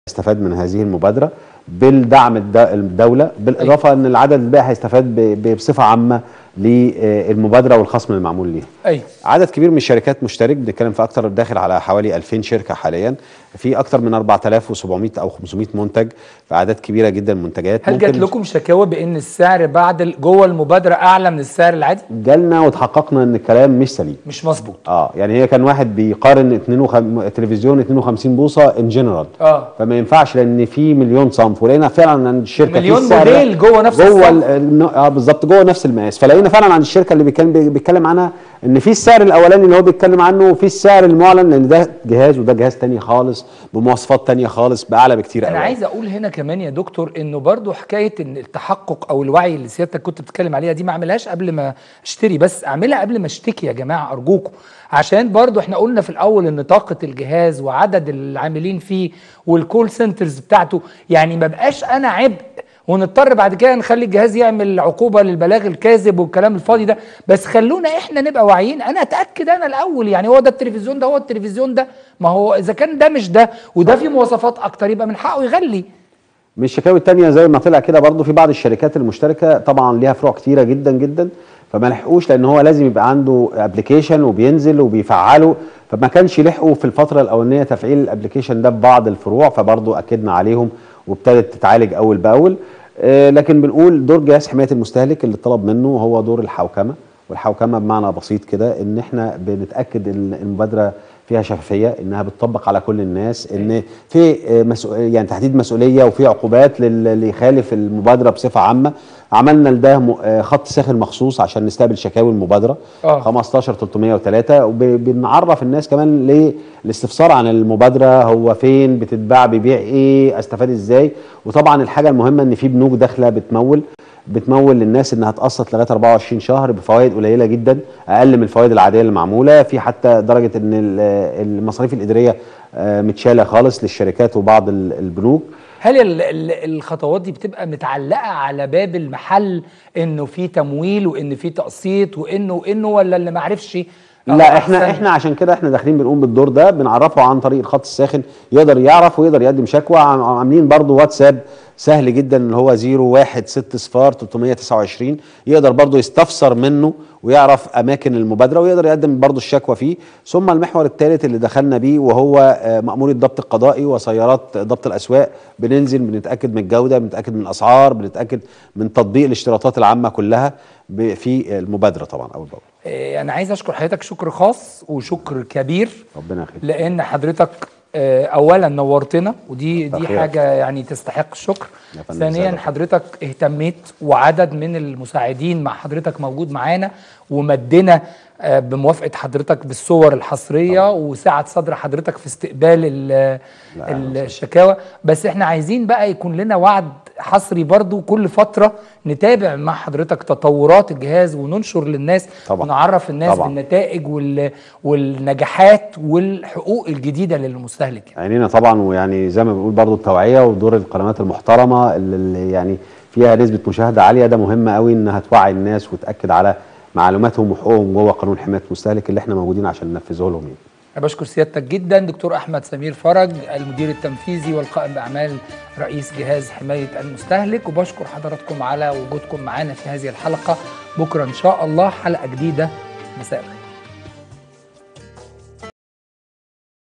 استفاد من هذه المبادره بالدعم الد- الدوله بالاضافه ان العدد الباقي هيستفاد ب- ب- بصفه عامه للمبادره والخصم المعمول ليها ايوه عدد كبير من الشركات مشترك بنتكلم في اكتر داخل على حوالي 2000 شركه حاليا في اكتر من 4700 او 500 منتج في اعداد كبيره جدا من منتجات هل جات لكم شكاوى بان السعر بعد ال- جوه المبادره اعلى من السعر العادي جالنا وتحققنا ان الكلام مش سليم مش مظبوط اه يعني هي كان واحد بيقارن 52 تلفزيون 52 بوصه ان جنرال اه فما ينفعش لان في مليون صنف ولقينا فعلا عند الشركه في مليون السعر ده موديل جوه نفس جوه الصنف. ال- الن- اه بالظبط جوه نفس المقاس فلقينا فعلا عند الشركه اللي بيتكلم بيتكلم عنها ان في السعر الاولاني اللي هو بيتكلم عنه وفي السعر المعلن لان ده جهاز وده جهاز تاني خالص بمواصفات تانية خالص باعلى بكتير انا قوي عايز اقول هنا كمان يا دكتور انه برضو حكايه ان التحقق او الوعي اللي سيادتك كنت بتتكلم عليها دي ما اعملهاش قبل ما اشتري بس اعملها قبل ما اشتكي يا جماعه ارجوكم عشان برضو احنا قلنا في الاول ان طاقه الجهاز وعدد العاملين فيه والكول سنترز بتاعته يعني ما بقاش انا عبء ونضطر بعد كده نخلي الجهاز يعمل عقوبه للبلاغ الكاذب والكلام الفاضي ده بس خلونا احنا نبقى واعيين انا اتاكد انا الاول يعني هو ده التلفزيون ده هو التلفزيون ده ما هو اذا كان ده مش ده وده فيه مواصفات اكتر يبقى من حقه يغلي من الشكاوي التانية زي ما طلع كده برضو في بعض الشركات المشتركة طبعا ليها فروع كتيرة جدا جدا فما لحقوش لان هو لازم يبقى عنده ابلكيشن وبينزل وبيفعله فما كانش لحقوا في الفترة الاولانية تفعيل الابلكيشن ده ببعض الفروع فبرضو اكدنا عليهم وابتدت تتعالج اول باول آه، لكن بنقول دور جهاز حماية المستهلك اللي طلب منه هو دور الحوكمة والحوكمة بمعنى بسيط كده ان احنا بنتاكد ان المبادرة فيها شفافيه انها بتطبق على كل الناس ان في آه، مسؤ... يعني تحديد مسؤوليه وفي عقوبات لل- اللي يخالف المبادره بصفه عامه عملنا لده م- آه، خط ساخن مخصوص عشان نستقبل شكاوي المبادره آه. 15 303 وبنعرف الناس كمان للاستفسار عن المبادره هو فين بتتباع بيبيع ايه استفاد ازاي وطبعا الحاجه المهمه ان في بنوك داخله بتمول بتمول للناس انها تقسط لغايه 24 شهر بفوائد قليله جدا اقل من الفوائد العاديه اللي معموله في حتى درجه ان ال- المصاريف الاداريه آه، متشاله خالص للشركات وبعض ال- البنوك هل ال ال الخطوات دي بتبقى متعلقه على باب المحل انه في تمويل وان في تقسيط وانه وانه ولا اللي ما عرفش لا احنا أحسن؟ احنا عشان كده احنا داخلين بنقوم بالدور ده بنعرفه عن طريق الخط الساخن يقدر يعرف ويقدر يقدم شكوى عم- عاملين برضو واتساب سهل جدا اللي هو 0160 صفار 329 يقدر برضو يستفسر منه ويعرف اماكن المبادره ويقدر يقدم برضو الشكوى فيه ثم المحور الثالث اللي دخلنا بيه وهو آه، مأمورية الضبط القضائي وسيارات ضبط الاسواق بننزل بنتاكد من الجوده بنتاكد من الاسعار بنتاكد من تطبيق الاشتراطات العامه كلها ب- في المبادره طبعا اول باول آه، انا عايز اشكر حضرتك شكر خاص وشكر كبير ربنا يخليك لان حضرتك آه، اولا نورتنا ودي دي خير. حاجه يعني تستحق الشكر يا فندم، ثانيا سعادة. حضرتك اهتميت وعدد من المساعدين مع حضرتك موجود معانا ومدنا آه، بموافقه حضرتك بالصور الحصريه وسعه صدر حضرتك في استقبال ال- لا، ال- الشكاوى بس احنا عايزين بقى يكون لنا وعد حصري برضو كل فتره نتابع مع حضرتك تطورات الجهاز وننشر للناس طبعا. ونعرف الناس طبعا. بالنتائج وال... والنجاحات والحقوق الجديده للمستهلك يعني. عينينا طبعا ويعني زي ما بنقول برضو التوعيه ودور القنوات المحترمه اللي- اللي يعني فيها نسبه مشاهده عاليه ده مهم قوي انها توعي الناس وتاكد على معلوماتهم وحقوقهم جوه قانون حمايه المستهلك اللي احنا موجودين عشان ننفذه لهم يعني. انا بشكر سيادتك جدا دكتور احمد سمير فرج المدير التنفيذي والقائم باعمال رئيس جهاز حمايه المستهلك وبشكر حضراتكم على وجودكم معانا في هذه الحلقه بكره ان شاء الله حلقه جديده مساء الخير